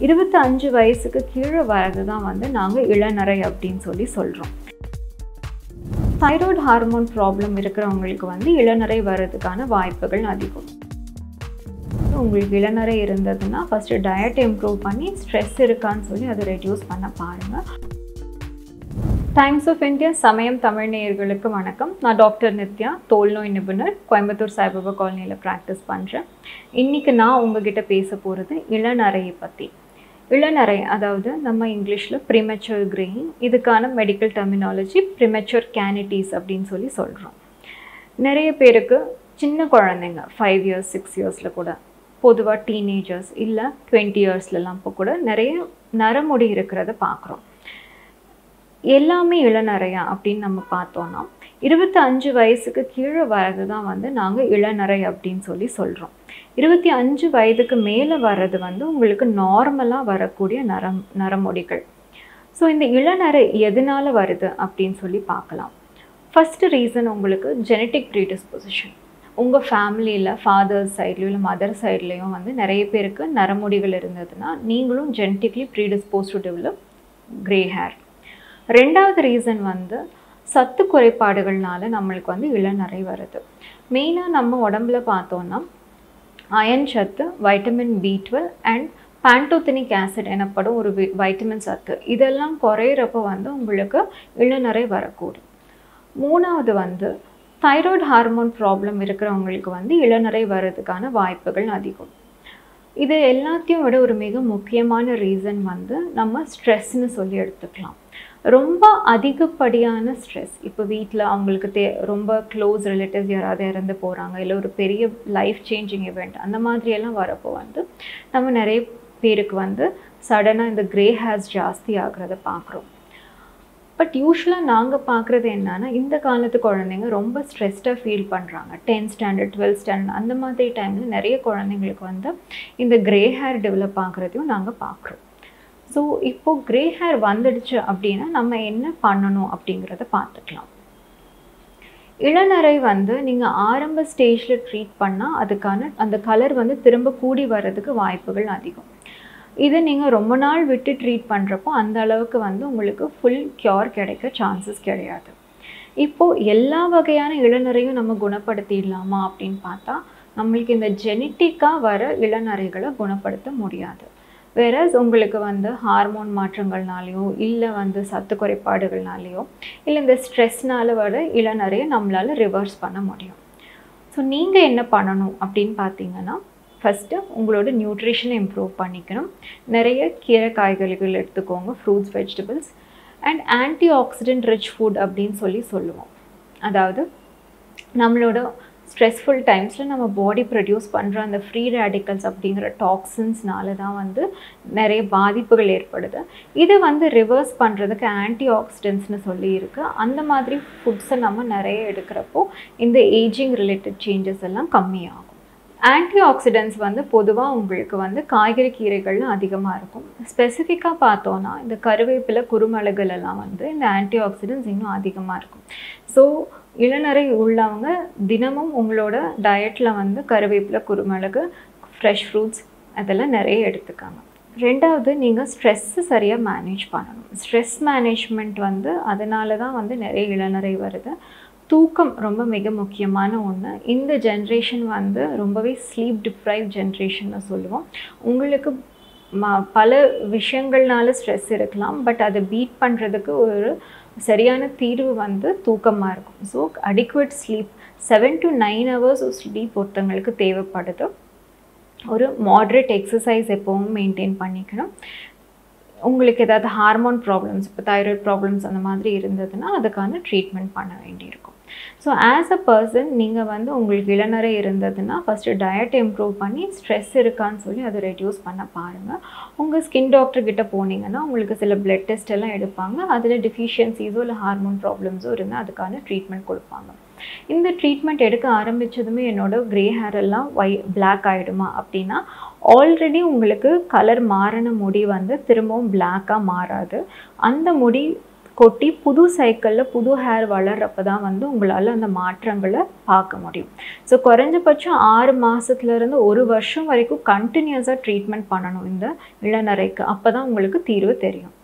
இருபத்தி அஞ்சு வயசுக்கு கீழே வரது தான் வந்து நாங்கள் இளநரை அப்படின்னு சொல்லி சொல்கிறோம் தைராய்டு ஹார்மோன் ப்ராப்ளம் இருக்கிறவங்களுக்கு வந்து இளநரை வர்றதுக்கான வாய்ப்புகள் அதிகம் உங்களுக்கு இளநரை இருந்ததுன்னா ஃபஸ்ட்டு டயட் இம்ப்ரூவ் பண்ணி ஸ்ட்ரெஸ் இருக்கான்னு சொல்லி அதை ரெடியூஸ் பண்ண பாருங்கள் டைம்ஸ் ஆஃப் இந்தியா சமயம் தமிழ் நேயர்களுக்கு வணக்கம் நான் டாக்டர் நித்யா தோல் நோய் நிபுணர் கோயம்புத்தூர் சாய்பாபா காலனியில் ப்ராக்டிஸ் பண்ணுறேன் இன்றைக்கி நான் உங்ககிட்ட பேச போகிறது இளநரையை பற்றி இளநரை அதாவது நம்ம இங்கிலீஷில் ப்ரிமெச்சூர் கிரெயின் இதுக்கான மெடிக்கல் டெர்மினாலஜி ப்ரிமெச்சூர் கேனிட்டிஸ் அப்படின்னு சொல்லி சொல்கிறோம் நிறைய பேருக்கு சின்ன குழந்தைங்க ஃபைவ் இயர்ஸ் சிக்ஸ் இயர்ஸில் கூட பொதுவாக டீனேஜர்ஸ் இல்லை டுவெண்ட்டி இயர்ஸ்லலாம் இப்போ கூட நிறைய நரமுடி இருக்கிறத பார்க்குறோம் எல்லாமே இளநரையா அப்படின்னு நம்ம பார்த்தோன்னா இருபத்தி அஞ்சு வயசுக்கு கீழே வர்றது தான் வந்து நாங்கள் இளநரை அப்படின்னு சொல்லி சொல்கிறோம் இருபத்தி அஞ்சு வயதுக்கு மேலே வர்றது வந்து உங்களுக்கு நார்மலாக வரக்கூடிய நரம் நரமுடிகள் ஸோ இந்த இளநரை எதனால் வருது அப்படின்னு சொல்லி பார்க்கலாம் ஃபஸ்ட்டு ரீசன் உங்களுக்கு ஜெனட்டிக் ப்ரீடிஸ்பொசிஷன் உங்கள் ஃபேமிலியில் ஃபாதர்ஸ் சைட்லேயும் இல்லை மதர் சைட்லேயும் வந்து நிறைய பேருக்கு நரமுடிகள் இருந்ததுன்னா நீங்களும் genetically predisposed to develop grey hair ரெண்டாவது ரீசன் வந்து சத்து குறைபாடுகள்னால நம்மளுக்கு வந்து இளநரை வருது மெயினாக நம்ம உடம்புல பார்த்தோன்னா அயன் சத்து vitamin B twelve and pantothenic acid எனப்படும் ஒரு வி வைட்டமின் சத்து இதெல்லாம் குறையிறப்போ வந்து உங்களுக்கு இளநரை வரக்கூடும் மூணாவது வந்து தைராய்டு ஹார்மோன் ப்ராப்ளம் இருக்கிறவங்களுக்கு வந்து இளநரை வர்றதுக்கான வாய்ப்புகள் அதிகம் இது எல்லாத்தையும் விட ஒரு மிக முக்கியமான ரீசன் வந்து நம்ம ஸ்ட்ரெஸ்ன்னு சொல்லி எடுத்துக்கலாம் ரொம்ப அதிகப்படியான ஸ்ட்ரெஸ் இப்போ வீட்டில் அவங்களுக்கு தே ரொம்ப க்ளோஸ் ரிலேட்டிவ்ஸ் யாராவது இறந்து போகிறாங்க இல்லை ஒரு பெரிய லைஃப் சேஞ்சிங் இவெண்ட் அந்த மாதிரியெல்லாம் வரப்போ வந்து நம்ம நிறைய பேருக்கு வந்து சடனாக இந்த க்ரே ஹேர்ஸ் ஜாஸ்தி ஆகிறத பார்க்குறோம் பட் யூஸ்வலாக நாங்கள் பார்க்குறது என்னன்னா இந்த காலத்து குழந்தைங்க ரொம்ப ஸ்ட்ரெஸ்டாக ஃபீல் பண்ணுறாங்க டென்த் ஸ்டாண்டர்ட் டுவெல்த் ஸ்டாண்டர்ட் அந்த மாதிரி டைமில் நிறைய குழந்தைங்களுக்கு வந்து இந்த க்ரே ஹேர் டெவலப் ஆகுறதையும் நாங்கள் பார்க்குறோம் ஸோ இப்போது க்ரே ஹேர் வந்துடுச்சு அப்படின்னா நம்ம என்ன பண்ணணும் அப்படிங்கிறத பார்த்துக்கலாம் இளநரை வந்து நீங்கள் ஆரம்ப ஸ்டேஜில் ட்ரீட் பண்ணால் அதுக்கான அந்த கலர் வந்து திரும்ப கூடி வர்றதுக்கு வாய்ப்புகள் அதிகம் இதை நீங்கள் ரொம்ப நாள் விட்டு ட்ரீட் பண்ணுறப்போ அந்த அளவுக்கு வந்து உங்களுக்கு ஃபுல் க்யூர் கிடைக்க சான்சஸ் கிடையாது இப்போது எல்லா வகையான இளநரையும் நம்ம குணப்படுத்திடலாமா அப்படின்னு பார்த்தா நம்மளுக்கு இந்த ஜெனட்டிக்காக வர இளநரைகளை குணப்படுத்த முடியாது வேறஸ் உங்களுக்கு வந்து ஹார்மோன் மாற்றங்கள்னாலேயோ இல்லை வந்து சத்து குறைபாடுகள்னாலேயோ இல்லை இந்த ஸ்ட்ரெஸ்னால் வர இளநரையை நம்மளால் ரிவர்ஸ் பண்ண முடியும் ஸோ நீங்கள் என்ன பண்ணணும் அப்படின்னு பார்த்தீங்கன்னா ஃபஸ்ட்டு உங்களோட நியூட்ரிஷனை இம்ப்ரூவ் பண்ணிக்கணும் நிறைய கீரை காய்கறிகள் எடுத்துக்கோங்க fruits vegetables and antioxidant rich food அப்படின்னு சொல்லி சொல்லுவோம் அதாவது நம்மளோட ஸ்ட்ரெஸ்ஃபுல் டைம்ஸில் நம்ம பாடி ப்ரொடியூஸ் பண்ணுற அந்த ஃப்ரீ ரேடிக்கல்ஸ் அப்படிங்கிற டாக்ஸின்ஸ்னால தான் வந்து நிறைய பாதிப்புகள் ஏற்படுது இதை வந்து ரிவர்ஸ் பண்ணுறதுக்கு ஆன்டி ஆக்சிடென்ட்ஸ்னு சொல்லி இருக்குது அந்த மாதிரி ஃபுட்ஸை நம்ம நிறைய எடுக்கிறப்போ இந்த ஏஜிங் ரிலேட்டட் சேஞ்சஸ் எல்லாம் கம்மியாகும் ஆன்டி ஆக்சிடென்ட்ஸ் வந்து பொதுவாக உங்களுக்கு வந்து காய்கறி கீரைகள்ல அதிகமாக இருக்கும் ஸ்பெசிஃபிக்காக பார்த்தோன்னா இந்த கருவேப்பிலை குருமிளகுல எல்லாம் வந்து இந்த ஆன்டி ஆக்சிடென்ட்ஸ் இன்னும் அதிகமாக இருக்கும் ஸோ இளநரை உள்ளவங்க தினமும் உங்களோட டயட்டில் வந்து கருவேப்பிலை குருமிளகு ஃப்ரெஷ் ஃப்ரூட்ஸ் அதெல்லாம் நிறைய எடுத்துக்காங்க ரெண்டாவது நீங்கள் ஸ்ட்ரெஸ்ஸு சரியாக மேனேஜ் பண்ணணும் ஸ்ட்ரெஸ் மேனேஜ்மெண்ட் வந்து அதனால தான் வந்து நிறைய இளநரை வருது தூக்கம் ரொம்ப மிக முக்கியமான ஒன்று இந்த ஜென்ரேஷன் வந்து ரொம்பவே ஸ்லீப் டிப்ரைவ் ஜென்ரேஷன்னு சொல்லுவோம் உங்களுக்கு ம பல விஷயங்கள்னால ஸ்ட்ரெஸ் இருக்கலாம் பட் அதை பீட் பண்ணுறதுக்கு ஒரு சரியான தீர்வு வந்து தூக்கமாக இருக்கும் so adequate sleep seven to nine hours sleep ஒருத்தங்களுக்கு தேவைப்படுது ஒரு மாட்ரேட் எக்ஸசைஸ் எப்போவும் மெயின்டைன் பண்ணிக்கணும் உங்களுக்கு ஏதாவது ஹார்மோன் ப்ராப்ளம்ஸ் இப்போ தைராய்டு ப்ராப்ளம்ஸ் அந்த மாதிரி இருந்ததுன்னா அதுக்கான ட்ரீட்மெண்ட் பண்ண வேண்டியிருக்கும் ஸோ ஆஸ் அ பர்சன் நீங்கள் வந்து உங்களுக்கு இளநரை இருந்ததுன்னா ஃபஸ்ட்டு டயட் இம்ப்ரூவ் பண்ணி ஸ்ட்ரெஸ் இருக்கான்னு சொல்லி அதை ரெடியூஸ் பண்ண பாருங்கள் உங்கள் ஸ்கின் டாக்டர் கிட்ட போனீங்கன்னா உங்களுக்கு சில பிளட் டெஸ்ட் எல்லாம் எடுப்பாங்க அதில் டிஃபிஷியன்சிஸோ இல்லை ஹார்மோன் ப்ராப்ளம்ஸோ இருந்தால் அதுக்கான ட்ரீட்மெண்ட் கொடுப்பாங்க இந்த ட்ரீட்மெண்ட் எடுக்க ஆரம்பித்ததுமே என்னோட க்ரே ஹேர் எல்லாம் ஒய் பிளாக் ஆகிடுமா அப்படின்னா ஆல்ரெடி உங்களுக்கு கலர் மாறின முடி வந்து திரும்பவும் பிளாக்காக மாறாது அந்த முடி கொட்டி புது சைக்கிளில் புது ஹேர் வளர்றப்ப தான் வந்து உங்களால் அந்த மாற்றங்களை பார்க்க முடியும் ஸோ குறைஞ்சபட்சம் ஆறு மாதத்துலேருந்து ஒரு வருஷம் வரைக்கும் கண்டினியூஸாக ட்ரீட்மெண்ட் பண்ணணும் இந்த இளநரைக்கு அப்போ தான் உங்களுக்கு தீர்வு தெரியும்